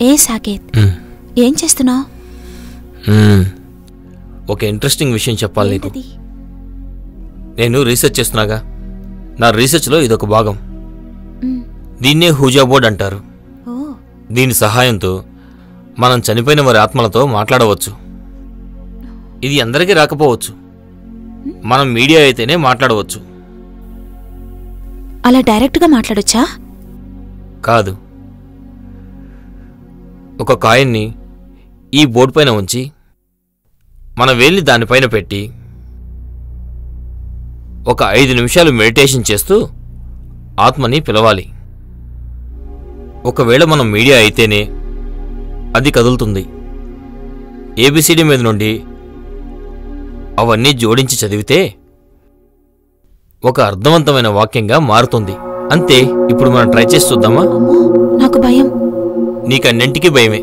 ఏ సాకేత్ మ్మ్. ఏం చేస్తున్నావు మ్మ్. ఒక ఇంట్రెస్టింగ్ విషయం చెప్పాలి నీకు నేను రీసెర్చ్ చేస్తున్నాగా నా రీసెర్చ్లో ఇదొక భాగం దీన్నే హూజా బోర్డ్ అంటారు ఓ దీని సహాయంతో మనం చనిపోయిన వారి ఆత్మలతో మాట్లాడవచ్చు ఇది అందరికీ రాకపోవచ్చు మనం మీడియా అయితేనే మాట్లాడవచ్చు అలా డైరెక్ట్గా మాట్లాడొచ్చా కాదు ఒక కాయిన్ని ఈ బోర్డు పైన ఉంచి మన వేలిని దానిపైన పెట్టి ఒక ఐదు నిమిషాలు మెడిటేషన్ చేస్తూ ఆత్మని పిలవాలి ఒకవేళ మనం మీడియా అయితేనే అది కదులుతుంది ఏబిసిడి మీద నుండి అవన్నీ జోడించి చదివితే ఒక అర్థవంతమైన వాక్యంగా మారుతుంది అంతే ఇప్పుడు మనం ట్రై చేసి చూద్దామా నాకు భయం నీకన్నింటికీ భయమే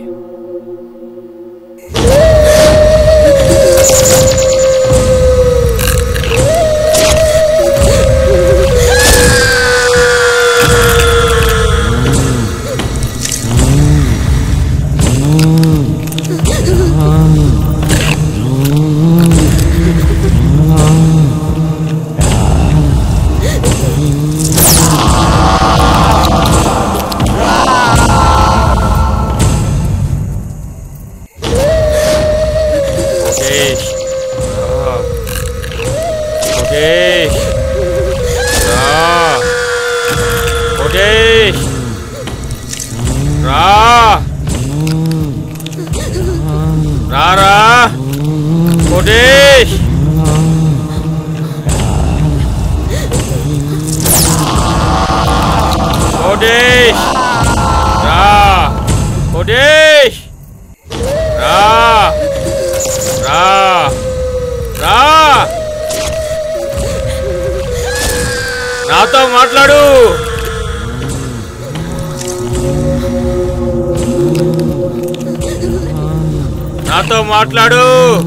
కోటేష్ రా. కోటేష్ రా. కోటేష్ రా రా రా కోటేష్ కోటేష్ రా కోటేష్ రా రా రా నాతో మాట్లాడు నాతో మాట్లాడు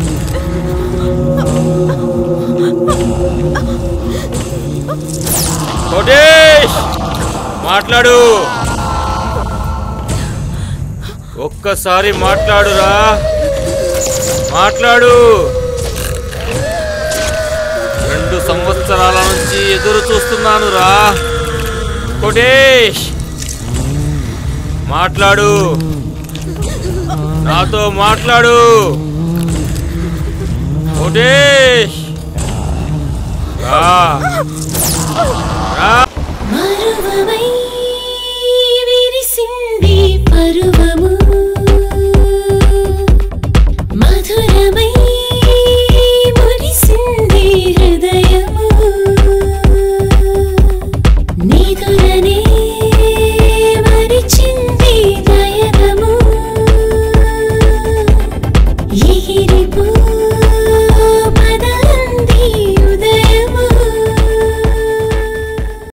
కోటేష్ మాట్లాడు ఒక్కసారి మాట్లాడురా మాట్లాడు రెండు సంవత్సరాల నుంచి ఎదురు చూస్తున్నాను రా కోటేష్ మాట్లాడు నాతో మాట్లాడు కోటేష్ రా